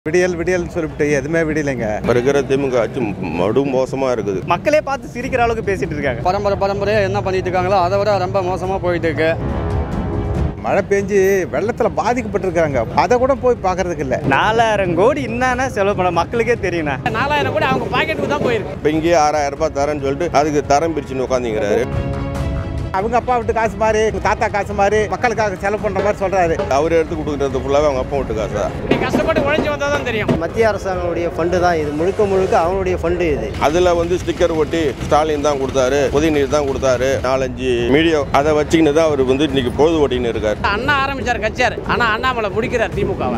விடியல் விடியல்னு சொல்லிவிட்டு எதுவுமே விடியலைங்க இப்போ இருக்கிற திமுக ஆட்சி மடு மோசமாக இருக்குது மக்களே பார்த்து சிரிக்கிற அளவுக்கு பேசிட்டு இருக்காங்க பரம்பரை பரம்பரையாக என்ன பண்ணிட்டு இருக்காங்களோ அதை விட ரொம்ப மோசமாக போயிட்டு இருக்கு மழை பெஞ்சு வெள்ளத்தில் பாதிக்கப்பட்டிருக்காங்க அதை கூட போய் பார்க்கறதுக்கு இல்லை நாலாயிரம் கோடி என்னன்னா செலவு பண்ண மக்களுக்கே தெரியும்ண்ணா நாலாயிரம் கூட அவங்க பாக்கெட்டுக்கு தான் போயிருக்கு இப்போ இங்கேயே ஆறாயிரம் ரூபாய் தரேன்னு சொல்லிட்டு அதுக்கு தரம் பிரிச்சுன்னு உட்காந்துங்கிறாரு அவங்க அப்பா விட்டு காசு மாதிரி எங்க தாத்தா காசு மாதிரி மக்களுக்காக செலவு பண்ணுற மாதிரி சொல்கிறாரு அவர் எடுத்து கொடுக்குறது ஃபுல்லாகவே அவங்க அப்பா விட்டு காசா நீ கஷ்டப்பட்டு உழைச்சி வந்தால் தான் தெரியும் மத்திய அரசாங்கங்களுடைய ஃபண்டு தான் இது முழுக்க முழுக்க அவங்களுடைய ஃபண்டு இது அதில் வந்து ஸ்டிக்கர் ஒட்டி ஸ்டாலின் தான் கொடுத்தாரு உதயநிதி தான் கொடுத்தாரு நாலஞ்சு மீடியா அதை வச்சுக்கின்னு தான் அவர் வந்து இன்னைக்கு பொழுது ஓட்டின்னு இருக்காரு அண்ணா ஆரம்பிச்சார் கட்சியார் ஆனா அண்ணாமலை முடிக்கிறார் திமுகவை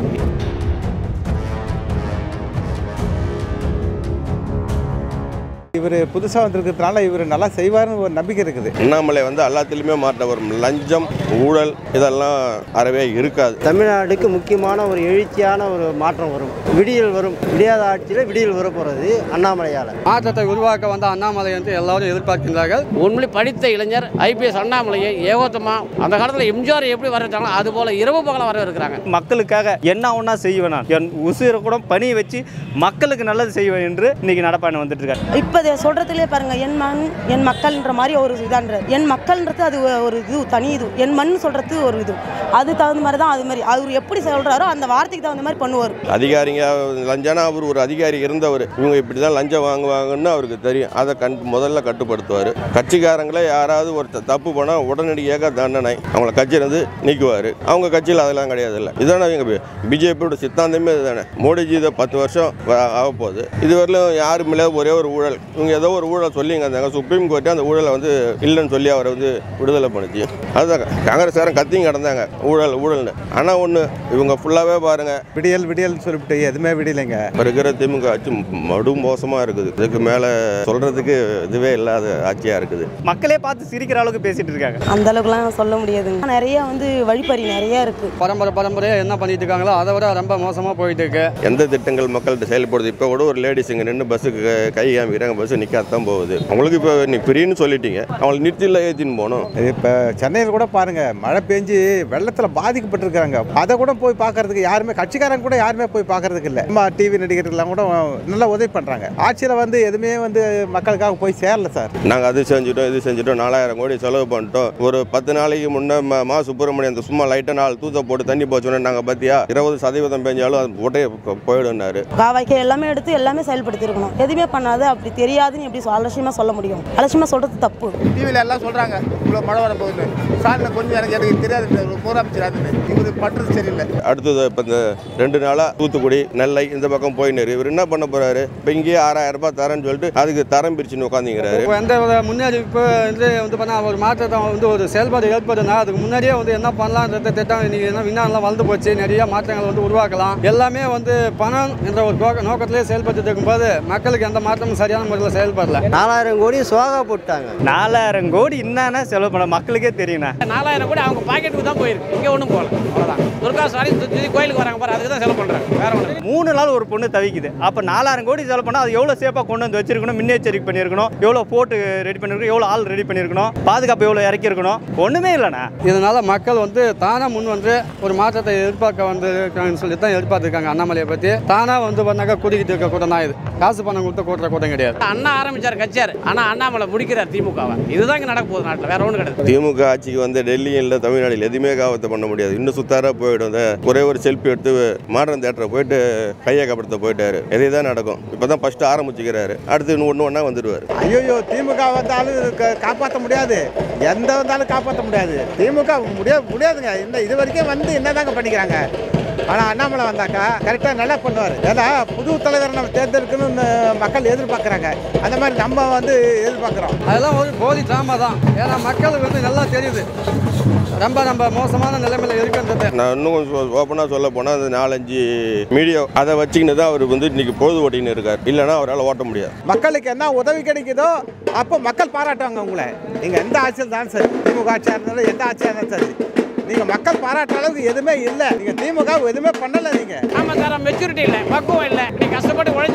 இவர் புதுசாக வந்திருக்கிறதுனால இவர் நல்லா செய்வார்னு ஒரு நம்பிக்கை இருக்குது அண்ணாமலை வந்து எல்லாத்துலேயுமே மாற்ற வரும் லஞ்சம் ஊழல் இதெல்லாம் அறவே இருக்காது தமிழ்நாடுக்கு முக்கியமான ஒரு எழுச்சியான ஒரு மாற்றம் வரும் விடியல் வரும் விடியாத ஆட்சியில் விடியல் வர போகிறது அண்ணாமலையால் மாற்றத்தை உருவாக்க வந்த அண்ணாமலை என்று எல்லாரும் எதிர்பார்க்கின்றார்கள் உண்மையிலே படித்த இளைஞர் ஐபிஎஸ் அண்ணாமலையை ஏகோத்தமா அந்த காலத்துல எம்ஜிஆர் எப்படி வரட்டாங்களோ அது போல இரவு பகல வர இருக்கிறாங்க மக்களுக்காக என்ன ஒன்றா செய்வேன் நான் என் உசுரை கூட பணியை வச்சு மக்களுக்கு நல்லது செய்வேன் என்று இன்னைக்கு நடப்பான வந்துட்டு இருக்காரு இப்போ இதை சொல்றதுலேயே பாருங்க என் மண் என் மக்கள்ன்ற மாதிரி ஒரு இதான்ற என் மக்கள்ன்றது அது ஒரு இது தனி இது என் மண் சொல்றது ஒரு இது அது தகுந்த மாதிரி தான் அது மாதிரி அவர் எப்படி சொல்றாரோ அந்த வார்த்தைக்கு தகுந்த மாதிரி பண்ணுவார் அதிகாரிங்க லஞ்சனா அவர் ஒரு அதிகாரி இருந்தவர் இவங்க இப்படி தான் லஞ்சம் வாங்குவாங்கன்னு அவருக்கு தெரியும் அதை கண் முதல்ல கட்டுப்படுத்துவார் கட்சிக்காரங்களே யாராவது ஒரு த- தப்பு பண்ணால் உடனடியாக தண்டனை அவங்கள கட்சியிலேருந்து நீக்குவார் அவங்க கட்சியில் அதெல்லாம் கிடையாது இல்லை இதானே இவங்க பிஜேபியோட சித்தாந்தமே இதுதானே மோடிஜி இதை பத்து வருஷம் வ- ஆகப் போகுது இதுவரையிலும் யாரும் இல்லை ஒரே ஒரு ஊழல் இவங்க ஏதோ ஒரு ஊழல் சொல்லிங்க இருந்தாங்க சுப்ரீம் கோர்ட்டே அந்த ஊழலை வந்து இல்லைன்னு சொல்லி அவரை வந்து விடுதலை பண்ணுச்சு அதுதான் காங்கிரஸ்காரன் கத்தியும் கிடந்தாங்க ஊழல் ஊழல்னு ஆனால் ஒன்று இவங்க ஃபுல்லாகவே பாருங்கள் விடியல் விடியல்னு சொல்லிவிட்டு எதுவுமே விடியலைங்க இப்போ இருக்கிற திமுக ஆட்சி மடு மோசமாக இருக்குது இதுக்கு மேலே சொல்கிறதுக்கு இதுவே இல்லாத ஆட்சியாக இருக்குது மக்களே பார்த்து சிரிக்கிற அளவுக்கு பேசிட்டு இருக்காங்க அந்த அளவுக்குலாம் சொல்ல முடியாதுங்க நிறைய வந்து வழிப்பறி நிறைய இருக்கு பரம்பரை பரம்பரையாக என்ன பண்ணிட்டு இருக்காங்களோ அதை விட ரொம்ப மோசமாக போயிட்டு இருக்கு எந்த திட்டங்கள் மக்கள்கிட்ட செயல்படுது இப்போ கூட ஒரு லேடிஸ் இங்கே நின்று பஸ்ஸுக்கு கை காமிக்கிறாங்க பஸ்ஸு நிற்காதான் போகுது அவங்களுக்கு இப்போ நீ ஃப்ரீன்னு சொல்லிட்டீங்க அவங்களை நிறுத்தியில் ஏற்றின்னு போகணும் இப்போ சென்னையில் கூட பாருங்க மழை பெஞ்சு வெள்ளத்தில் பாதிக்கப்பட்டிருக்காங்க அதை கூட போய் பார்க்கறதுக்கு யாருமே கட்சிக்காரங்க கூட யாருமே போய் பார்க்கறதுக்கு இல்லை நம்ம டிவி நடிகர்கள்லாம் கூட நல்லா உதவி பண்ணுறாங்க ஆட்சியில் வந்து எதுவுமே வந்து மக்களுக்காக போய் சேரல சார் நாங்கள் அது செஞ்சுட்டோம் இது செஞ்சுட்டோம் நாலாயிரம் கோடி செலவு பண்ணிட்டோம் ஒரு பத்து நாளைக்கு முன்னே ம- மா சுப்பிரமணியம் அந்த சும்மா லைட்டாக நாலு தூத்த போட்டு தண்ணி போச்சோன்னே நாங்கள் பார்த்தியா இருபது சதவீதம் பெஞ்சாலும் அது உடைய போயிடும்னாரு காவாய்க்கு எல்லாமே எடுத்து எல்லாமே செயல்படுத்தி இருக்கணும் எதுவுமே பண்ணாது அப்படி தெரியாதுன்னு எப்படி சொ- அலட்சியமா சொல்ல முடியும் அலட்சியமா சொல்றது தப்பு டிவியில் எல்லாம் சொல்கிறாங்க இவ்வளோ மழை வர போகுது சாலில் கொஞ்சம் எனக்கு எனக்கு தெரியாது இந்த முதலமைச்சர் அதுன்னு இவர் பண்ணுறது சரியில்லை அடுத்தது இப்போ இந்த ரெண்டு நாளாக தூத்துக்குடி நெல்லை இந்த பக்கம் போயின்னு இவர் என்ன பண்ண போறாரு இப்போ இங்கேயே ஆறாயிரம் ரூபாய் தரேன்னு சொல்லிட்டு அதுக்கு தரம் பிரிச்சுன்னு உட்காந்துங்கிறாரு இப்போ எந்த ஒரு முன்னறிவிப்பு வந்து வந்து பண்ண ஒரு மாற்றத்தை வந்து ஒரு செயல்பாடு ஏற்படுதுன்னா அதுக்கு முன்னாடியே வந்து என்ன பண்ணலான்ற திட்டம் இன்னைக்கு என்ன விஞ்ஞானம்லாம் வளர்ந்து போச்சு நிறைய மாற்றங்கள் வந்து உருவாக்கலாம் எல்லாமே வந்து பணம் என்ற ஒரு நோக்க- நோக்கத்திலே செயல்பட்டு இருக்கும்போது மக்களுக்கு எந்த மாற்றமும் சரியான முறையில் செயல்படல நாலாயிரம் கோடி சுவாகா போட்டாங்க நாலாயிரம் கோடி என்னன்னா செலவு பண்ண மக்களுக்கே தெரியும்ண்ணா நாலாயிரம் கூட அவங்க பாக்கெட்டுக்கு தான் போயிருக்கு இங்க ஒன்றும் போகல அவ்வளோதான் துர்கா சாரி சுற்றி கோயிலுக்கு வராங்க பாரு அதுக்கு தான் செலவு பண்றாங்க வேற ஒன்று மூணு நாள் ஒரு பொண்ணு தவிக்குது அப்போ நாலாயிரம் கோடி செலவு பண்ணால் அது எவ்வளோ சேஃபாக கொண்டு வந்து வச்சிருக்கணும் முன்னெச்சரிக்கை பண்ணியிருக்கணும் எவ்வளோ போட்டு ரெடி பண்ணியிருக்கணும் எவ்வளோ ஆள் ரெடி பண்ணியிருக்கணும் பாதுகாப்பு எவ்வளோ இறக்கியிருக்கணும் ஒன்றுமே இல்லைண்ணா இதனால மக்கள் வந்து தானாக முன் வந்து ஒரு மாற்றத்தை எதிர்பார்க்க வந்து இருக்காங்கன்னு சொல்லி தான் எதிர்பார்த்துருக்காங்க அண்ணாமலையை பற்றி தானாக வந்து பண்ணாக்கா கூட்டிக்கிட்டு இருக்க கூட்டம் தான் இது காசு பணம் கொடுத்து கூட்டுற கூட்டம் கிடையாது அண்ணா ஆரம்பிச்சார் கட்சியார் ஆனா அண்ணாமலை முடிக்கிறார் திமுகவை இதுதான் இங்க நடக்க போகுது நாட்டில் வேற ஒன்றும் கிடையாது திமுக ஆட்சிக்கு வந்து டெல்லியும் இல்லை தமிழ்நாட்டில் எதுவுமே காவத்தை பண்ண முடியாது இன்னும் சுத்தாராக போயிடும் இந்த ஒரே ஒரு செல்ஃபி எடுத்து மாடர்ன் தேட்டரை போயிட்டு கையை கப்படுத்த போயிட்டாரு இதே தான் நடக்கும் இப்போ தான் ஃபஸ்ட்டு ஆரம்பிச்சுக்கிறாரு அடுத்து இன்னும் ஒன்று ஒன்றா வந்துடுவார் ஐயோ திமுக வந்தாலும் க- காப்பாற்ற முடியாது எந்த வந்தாலும் காப்பாற்ற முடியாது திமுக முடிய முடியாதுங்க இந்த இது வரைக்கும் வந்து என்னதாங்க பண்ணிக்கிறாங்க ஆனால் அண்ணாமலை வந்தாக்கா கரெக்டாக நல்லா பண்ணுவார் ஏன்னா புது தலைவரை நம்ம தேர்ந்தெடுக்கணும்னு மக்கள் எதிர்பார்க்குறாங்க அந்த மாதிரி நம்ம வந்து எதிர்பார்க்குறோம் அதெல்லாம் ஒரு போலி ட்ராமா தான் ஏன்னா மக்களுக்கு வந்து நல்லா தெரியுது ரொம்ப நம்ம மோசமான நிலைமையில் இருக்குன்றது நான் இன்னும் கொஞ்சம் ஓப்பனாக சொல்ல போனால் அந்த நாலஞ்சு மீடியா அதை வச்சுக்கின்னு தான் அவர் வந்து இன்னைக்கு பொழுது ஓட்டின்னு இருக்கார் இல்லைன்னா அவரால் ஓட்ட முடியாது மக்களுக்கு என்ன உதவி கிடைக்குதோ அப்போ மக்கள் பாராட்டுவாங்க உங்களை நீங்கள் எந்த ஆட்சியில் தான் சரி திமுக ஆட்சியாக இருந்தாலும் எந்த ஆட்சியாக இருந்தாலும் சரி நீங்கள் மக்கள் பாராட்டுற அளவுக்கு எதுவுமே இல்லை நீங்கள் திமுக எதுவுமே பண்ணலை நீங்கள் ஆமா சார் மெச்சூரிட்டி இல்லை பக்குவம் இல்லை நீ கஷ்டப்பட்டு உழைச்சி வந்தால் தான் தெரியும்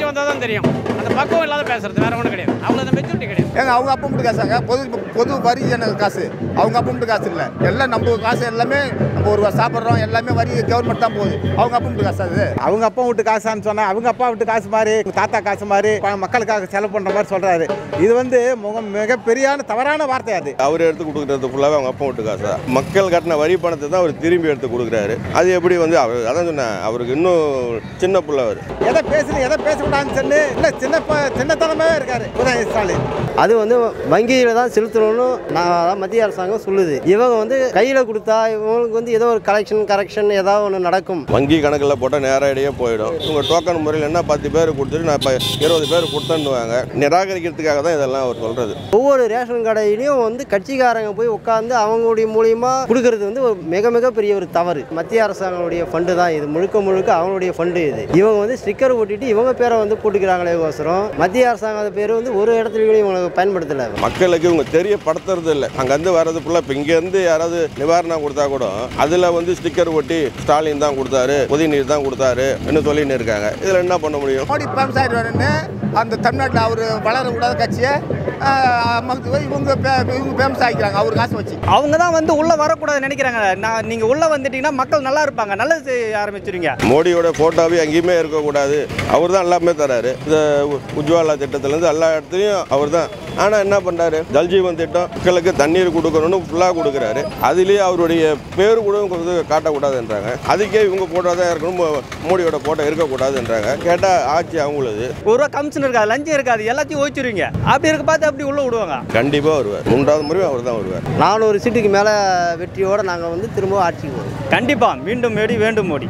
தெரியும் அந்த பக்குவம் இல்லாத பேசுறது வேற ஒன்றும் கிடையாது அவ்வளோ அந்த மெச்சூரிட்டி கிடையாது ஏங்க அவங்க அப்பா மட்டும் காசாங்க பொது பொது வரி எனக்கு காசு அவங்க அப்பா மட்டும் காசு இல்லை எல்லாம் நம்ம காசு எல்லாமே நம்ம ஒரு சாப்பிட்றோம் எல்லாமே வரி கவர்மெண்ட் தான் போகுது அவங்க அப்பா மட்டும் காசு அது அவங்க அப்பா விட்டு காசான்னு சொன்னா அவங்க அப்பா விட்டு காசு மாதிரி தாத்தா காசு மாதிரி ப- மக்களுக்காக செலவு பண்ற மாதிரி சொல்றாரு இது வந்து முக மிகப்பெரியான தவறான வார்த்தை அது அவர் எடுத்து கொடுக்குறது ஃபுல்லாகவே அவங்க அப்பா விட்டு காசா மக்கள் கட்டின வரி பணத்தை தான் அவர் திரும்பி எடுத்து கொடுக்குறாரு அது எப்படி வந்து அவர் அதான் சொன்னேன் அவருக்கு இன்னும் சின்ன பிள்ளை அவர் எதை பேசணும் எதை பேசக்கூடாதுன்னு சொல்லி இல்லை சின்ன ப- சின்னத்தனமாவே இருக்காரு உதய ஸ்டாலின் அது வந்து வங்கியில் தான் செலுத்தணும்னு நான் அதான் மத்திய அரசாங்கம் சொல்லுது இவங்க வந்து கையில் கொடுத்தா இவங்களுக்கு வந்து ஏதோ ஒரு கலெக்ஷன் கரெக்ஷன் ஏதாவது ஒன்று நடக்கும் வங்கி கணக்கில் போட்டால் நேரடியாக போயிடும் இவங்க டோக்கன் முறையில் என்ன பத்து பேர் கொடுத்துட்டு நான் இப்போ இருபது பேர் கொடுத்தேன்னுவாங்க நிராகரிக்கிறதுக்காக தான் இதெல்லாம் அவர் சொல்கிறது ஒவ்வொரு ரேஷன் கடையிலையும் வந்து கட்சிக்காரங்க போய் உட்காந்து அவங்களுடைய மூலியமா கொடுக்கறது வந்து ஒரு மிக மிக பெரிய ஒரு தவறு மத்திய அரசாங்கங்களுடைய ஃபண்டு தான் இது முழுக்க முழுக்க அவங்களுடைய ஃபண்டு இது இவங்க வந்து ஸ்டிக்கர் ஒட்டிட்டு இவங்க பேரை வந்து போட்டுக்கிறாங்களே கோசரம் மத்திய அரசாங்க பேர் வந்து ஒரு இடத்துலையும் இவங்களுக்கு பயன்படுத்தலை மக்களுக்கு இவங்க தெரியப்படுத்துறது இல்லை அங்கேருந்து வர்றது ஃபுல்லாக இப்போ இங்கேருந்து யாராவது நிவாரணம் கொடுத்தா கூட அதில் வந்து ஸ்டிக்கர் ஒட்டி ஸ்டாலின் தான் கொடுத்தாரு உதயநீர் தான் கொடுத்தாரு என்ன சொல்லின்னு இருக்காங்க இதில் என்ன பண்ண முடியும் மோடி ஃபேமஸ் ஆகிடுவாருன்னு அந்த தமிழ்நாட்டில் அவர் வளரக்கூடாத கட்சியை அமர்த்து போய் இவங்க பே- இவங்க ஃபேமஸ் ஆகிக்கிறாங்க அவர் காசு வச்சு அவங்க தான் வந்து உள்ள வரக்கூடாதுன்னு நினைக்கிறாங்க நான் நீங்க உள்ள வந்துட்டீங்கன்னா மக்கள் நல்லா இருப்பாங்க நல்லது செய்ய ஆரம்பிச்சிருங்க மோடியோட ஃபோட்டோவே எங்கேயுமே இருக்கக்கூடாது அவர் தான் எல்லாமே தராரு இந்த உ- உஜ்வாலா திட்டத்துலேருந்து எல்லா இடத்துலையும் அவர் தான் ஆனால் என்ன பண்ணுறாரு ஜல்ஜீவன் திட்டம் மக்களுக்கு தண்ணீர் கொடுக்கணும்னு ஃபுல்லாக கொடுக்குறாரு அதுலேயே அவருடைய பேர் கூட வந்து காட்டக்கூடாதுன்றாங்க அதுக்கே இவங்க ஃபோட்டோ தான் இருக்கணும் மோ- மோடியோட ஃபோட்டோ இருக்கக்கூடாதுன்றாங்க கேட்டால் ஆட்சி அவங்களது ஒரு ரூபா கமிஷன் இருக்காது லஞ்சம் இருக்காது எல்லாத்தையும் ஓய்ச்சிருவீங்க அப்படி இருக்க பார்த்து அப்படி உள்ள விடுவாங்க கண்டிப்பாக வருவார் மூன்றாவது முறையும் அவர் தான் வருவார் நானூறு சீட்டுக்கு மேலே வெற்றியோடு நாங்கள் வந்து திரும்ப ஆட்சிக்கு வருவோம் கண்டிப்பா மீண்டும் மோடி வேண்டும் மோடி